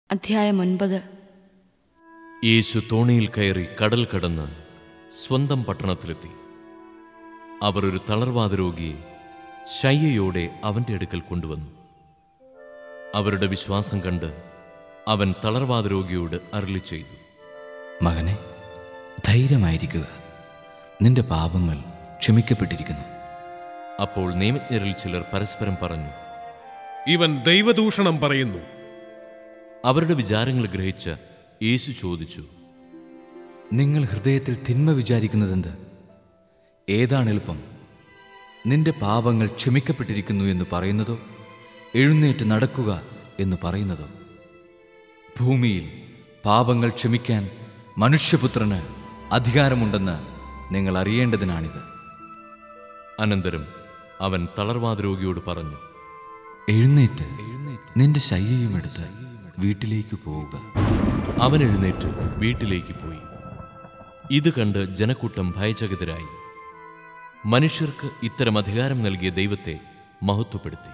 അധ്യായം ഒൻപത് യേശു തോണിയിൽ കയറി കടൽ കടന്ന് സ്വന്തം പട്ടണത്തിലെത്തി അവർ ഒരു തളർവാദ രോഗിയെ ശയ്യയോടെ അവന്റെ അടുക്കൽ കൊണ്ടുവന്നു അവരുടെ വിശ്വാസം കണ്ട് അവൻ തളർവാദ രോഗിയോട് അരളി ചെയ്തു മകനെ ധൈര്യമായിരിക്കുക നിന്റെ പാപങ്ങൾ ക്ഷമിക്കപ്പെട്ടിരിക്കുന്നു അപ്പോൾ നിയമജ്ഞരിൽ ചിലർ പരസ്പരം പറഞ്ഞു ഇവൻ ദൈവദൂഷണം പറയുന്നു അവരുടെ വിചാരങ്ങൾ ഗ്രഹിച്ച് യേശു ചോദിച്ചു നിങ്ങൾ ഹൃദയത്തിൽ തിന്മ വിചാരിക്കുന്നതെന്ത് ഏതാണ് എളുപ്പം നിന്റെ പാപങ്ങൾ ക്ഷമിക്കപ്പെട്ടിരിക്കുന്നു എന്ന് പറയുന്നതോ എഴുന്നേറ്റ് നടക്കുക എന്ന് പറയുന്നതോ ഭൂമിയിൽ പാപങ്ങൾ ക്ഷമിക്കാൻ മനുഷ്യപുത്രന് അധികാരമുണ്ടെന്ന് നിങ്ങൾ അറിയേണ്ടതിനാണിത് അനന്തരം അവൻ തളർവാദ രോഗിയോട് പറഞ്ഞു എഴുന്നേറ്റ് നിന്റെ ശയ്യയും എടുത്ത് വീട്ടിലേക്ക് പോവുക അവൻ എഴുന്നേറ്റ് വീട്ടിലേക്ക് പോയി ഇത് കണ്ട് ജനക്കൂട്ടം ഭയചകിതരായി മനുഷ്യർക്ക് ഇത്തരം അധികാരം നൽകിയ ദൈവത്തെ മഹത്വപ്പെടുത്തി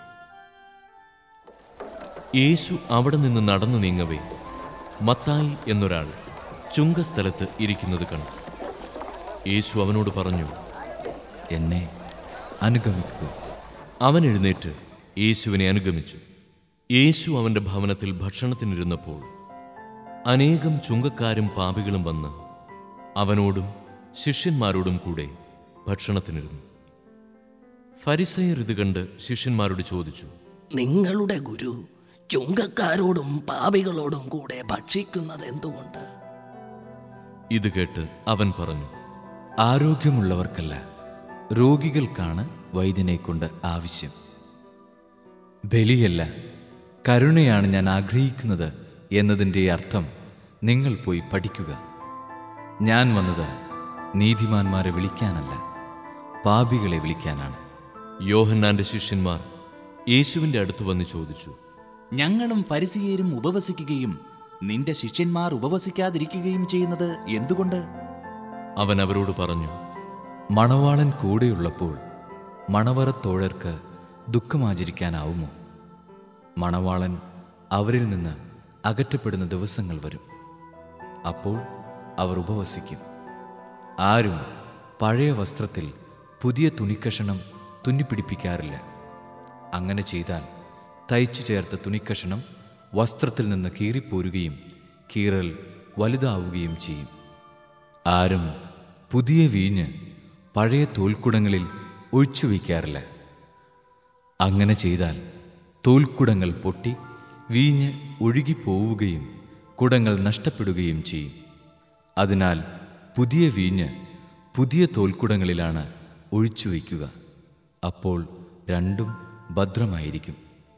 യേശു അവിടെ നിന്ന് നടന്നു നീങ്ങവേ മത്തായി എന്നൊരാൾ ചുങ്കസ്ഥലത്ത് ഇരിക്കുന്നത് കണ്ടു യേശു അവനോട് പറഞ്ഞു എന്നെ അനുഗമിക്കുക അവൻ എഴുന്നേറ്റ് യേശുവിനെ അനുഗമിച്ചു യേശു അവന്റെ ഭവനത്തിൽ ഭക്ഷണത്തിനിരുന്നപ്പോൾ അനേകം ചുങ്കക്കാരും പാപികളും വന്ന് അവനോടും ശിഷ്യന്മാരോടും കൂടെ ഭക്ഷണത്തിനിരുന്നു ഫരിസയർ ഇത് കണ്ട് ശിഷ്യന്മാരോട് ചോദിച്ചു നിങ്ങളുടെ ഗുരു ചുങ്കക്കാരോടും പാപികളോടും കൂടെ ഭക്ഷിക്കുന്നത് എന്തുകൊണ്ട് ഇത് കേട്ട് അവൻ പറഞ്ഞു ആരോഗ്യമുള്ളവർക്കല്ല രോഗികൾക്കാണ് വൈദ്യനെ കൊണ്ട് ആവശ്യം ബലിയല്ല കരുണയാണ് ഞാൻ ആഗ്രഹിക്കുന്നത് എന്നതിൻ്റെ അർത്ഥം നിങ്ങൾ പോയി പഠിക്കുക ഞാൻ വന്നത് നീതിമാന്മാരെ വിളിക്കാനല്ല പാപികളെ വിളിക്കാനാണ് യോഹന്നാന്റെ ശിഷ്യന്മാർ യേശുവിന്റെ അടുത്ത് വന്ന് ചോദിച്ചു ഞങ്ങളും ഫരിസിയരും ഉപവസിക്കുകയും നിന്റെ ശിഷ്യന്മാർ ഉപവസിക്കാതിരിക്കുകയും ചെയ്യുന്നത് എന്തുകൊണ്ട് അവൻ അവരോട് പറഞ്ഞു മണവാളൻ കൂടെയുള്ളപ്പോൾ മണവറത്തോഴർക്ക് ദുഃഖമാചരിക്കാനാവുമോ മണവാളൻ അവരിൽ നിന്ന് അകറ്റപ്പെടുന്ന ദിവസങ്ങൾ വരും അപ്പോൾ അവർ ഉപവസിക്കും ആരും പഴയ വസ്ത്രത്തിൽ പുതിയ തുണിക്കഷണം തുന്നിപ്പിടിപ്പിക്കാറില്ല അങ്ങനെ ചെയ്താൽ തയ്ച്ചു ചേർത്ത തുണിക്കഷണം വസ്ത്രത്തിൽ നിന്ന് കീറിപ്പോരുകയും കീറൽ വലുതാവുകയും ചെയ്യും ആരും പുതിയ വീഞ്ഞ് പഴയ തോൽക്കുടങ്ങളിൽ ഒഴിച്ചു വയ്ക്കാറില്ല അങ്ങനെ ചെയ്താൽ തോൽക്കുടങ്ങൾ പൊട്ടി വീഞ്ഞ് ഒഴുകിപ്പോവുകയും കുടങ്ങൾ നഷ്ടപ്പെടുകയും ചെയ്യും അതിനാൽ പുതിയ വീഞ്ഞ് പുതിയ തോൽക്കുടങ്ങളിലാണ് ഒഴിച്ചു വയ്ക്കുക അപ്പോൾ രണ്ടും ഭദ്രമായിരിക്കും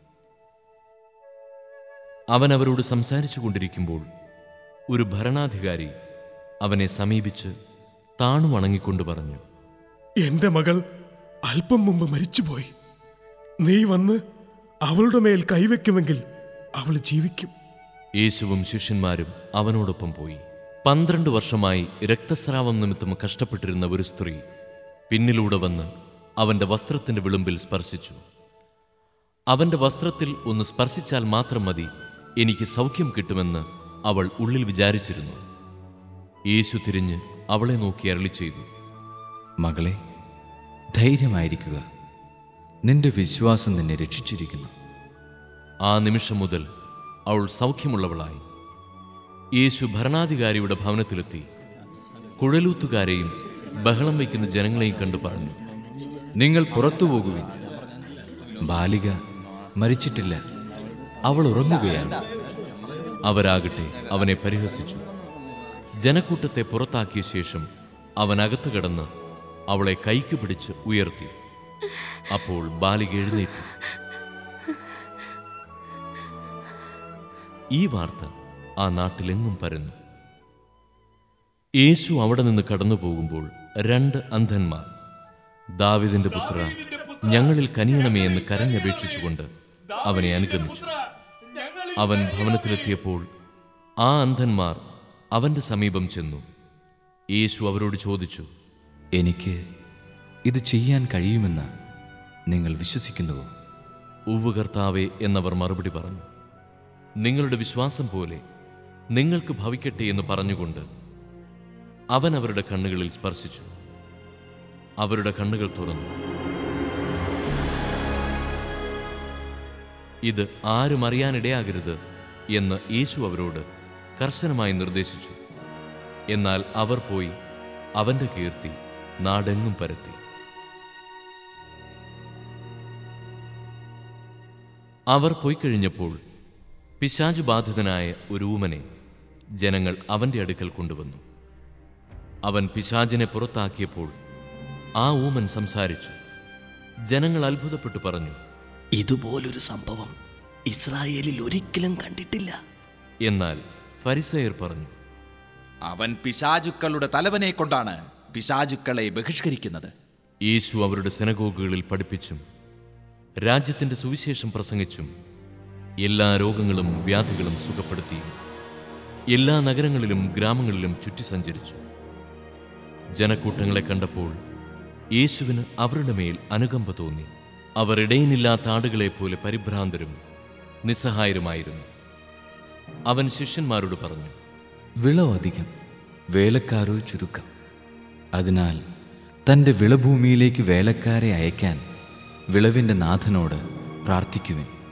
അവൻ അവരോട് സംസാരിച്ചു കൊണ്ടിരിക്കുമ്പോൾ ഒരു ഭരണാധികാരി അവനെ സമീപിച്ച് താണു വണങ്ങിക്കൊണ്ട് പറഞ്ഞു എന്റെ മകൾ അല്പം മുമ്പ് മരിച്ചുപോയി നീ വന്ന് അവളുടെ മേൽ കൈവയ്ക്കുമെങ്കിൽ അവൾ ജീവിക്കും യേശുവും ശിഷ്യന്മാരും അവനോടൊപ്പം പോയി പന്ത്രണ്ട് വർഷമായി രക്തസ്രാവം നിമിത്തം കഷ്ടപ്പെട്ടിരുന്ന ഒരു സ്ത്രീ പിന്നിലൂടെ വന്ന് അവന്റെ വസ്ത്രത്തിന്റെ വിളുമ്പിൽ സ്പർശിച്ചു അവന്റെ വസ്ത്രത്തിൽ ഒന്ന് സ്പർശിച്ചാൽ മാത്രം മതി എനിക്ക് സൗഖ്യം കിട്ടുമെന്ന് അവൾ ഉള്ളിൽ വിചാരിച്ചിരുന്നു യേശു തിരിഞ്ഞ് അവളെ നോക്കി അരളി ചെയ്തു മകളെ ധൈര്യമായിരിക്കുക നിന്റെ വിശ്വാസം നിന്നെ രക്ഷിച്ചിരിക്കുന്നു ആ നിമിഷം മുതൽ അവൾ സൗഖ്യമുള്ളവളായി യേശു ഭരണാധികാരിയുടെ ഭവനത്തിലെത്തി കുഴലൂത്തുകാരെയും ബഹളം വയ്ക്കുന്ന ജനങ്ങളെയും കണ്ടു പറഞ്ഞു നിങ്ങൾ പുറത്തു പോകുവിൻ ബാലിക മരിച്ചിട്ടില്ല അവൾ ഉറങ്ങുകയാണ് അവരാകട്ടെ അവനെ പരിഹസിച്ചു ജനക്കൂട്ടത്തെ പുറത്താക്കിയ ശേഷം അവൻ അകത്തു കിടന്ന് അവളെ കൈക്ക് പിടിച്ച് ഉയർത്തി അപ്പോൾ ബാലിക എഴുന്നേറ്റു ഈ വാർത്ത ആ നാട്ടിലെങ്ങും പരന്നു യേശു അവിടെ നിന്ന് കടന്നു പോകുമ്പോൾ രണ്ട് അന്ധന്മാർ ദാവിദിന്റെ പുത്ര ഞങ്ങളിൽ കനിയണമേ എന്ന് കരഞ്ഞപേക്ഷിച്ചുകൊണ്ട് അവനെ അനുഗമിച്ചു അവൻ ഭവനത്തിലെത്തിയപ്പോൾ ആ അന്ധന്മാർ അവന്റെ സമീപം ചെന്നു യേശു അവരോട് ചോദിച്ചു എനിക്ക് ഇത് ചെയ്യാൻ കഴിയുമെന്ന് നിങ്ങൾ വിശ്വസിക്കുന്നുവോ ഉവ്വ് കർത്താവേ എന്നവർ മറുപടി പറഞ്ഞു നിങ്ങളുടെ വിശ്വാസം പോലെ നിങ്ങൾക്ക് ഭവിക്കട്ടെ എന്ന് പറഞ്ഞുകൊണ്ട് അവൻ അവരുടെ കണ്ണുകളിൽ സ്പർശിച്ചു അവരുടെ കണ്ണുകൾ തുറന്നു ഇത് ആരും അറിയാനിടയാകരുത് എന്ന് യേശു അവരോട് കർശനമായി നിർദ്ദേശിച്ചു എന്നാൽ അവർ പോയി അവന്റെ കീർത്തി നാടെങ്ങും പരത്തി അവർ പോയി കഴിഞ്ഞപ്പോൾ പിശാചു ബാധിതനായ ഒരു ഊമനെ ജനങ്ങൾ അവന്റെ അടുക്കൽ കൊണ്ടുവന്നു അവൻ പിശാചിനെ പുറത്താക്കിയപ്പോൾ ആ ഊമൻ സംസാരിച്ചു ജനങ്ങൾ അത്ഭുതപ്പെട്ടു പറഞ്ഞു ഇതുപോലൊരു സംഭവം ഇസ്രായേലിൽ ഒരിക്കലും കണ്ടിട്ടില്ല എന്നാൽ ഫരിസയർ പറഞ്ഞു അവൻ പിശാചുക്കളുടെ തലവനെ കൊണ്ടാണ് പിശാചുക്കളെ ബഹിഷ്കരിക്കുന്നത് യേശു അവരുടെ സെനഗോഗുകളിൽ പഠിപ്പിച്ചും രാജ്യത്തിന്റെ സുവിശേഷം പ്രസംഗിച്ചും എല്ലാ രോഗങ്ങളും വ്യാധികളും സുഖപ്പെടുത്തിയും എല്ലാ നഗരങ്ങളിലും ഗ്രാമങ്ങളിലും ചുറ്റി സഞ്ചരിച്ചു ജനക്കൂട്ടങ്ങളെ കണ്ടപ്പോൾ യേശുവിന് അവരുടെ മേൽ അനുകമ്പ തോന്നി അവർ ഇടയിനില്ലാത്ത ആടുകളെ പോലെ പരിഭ്രാന്തരും നിസ്സഹായരുമായിരുന്നു അവൻ ശിഷ്യന്മാരോട് പറഞ്ഞു വിളവധികം വേലക്കാരോ ചുരുക്കം അതിനാൽ തൻ്റെ വിളഭൂമിയിലേക്ക് വേലക്കാരെ അയക്കാൻ വിളവിൻ്റെ നാഥനോട് പ്രാർത്ഥിക്കുവിൻ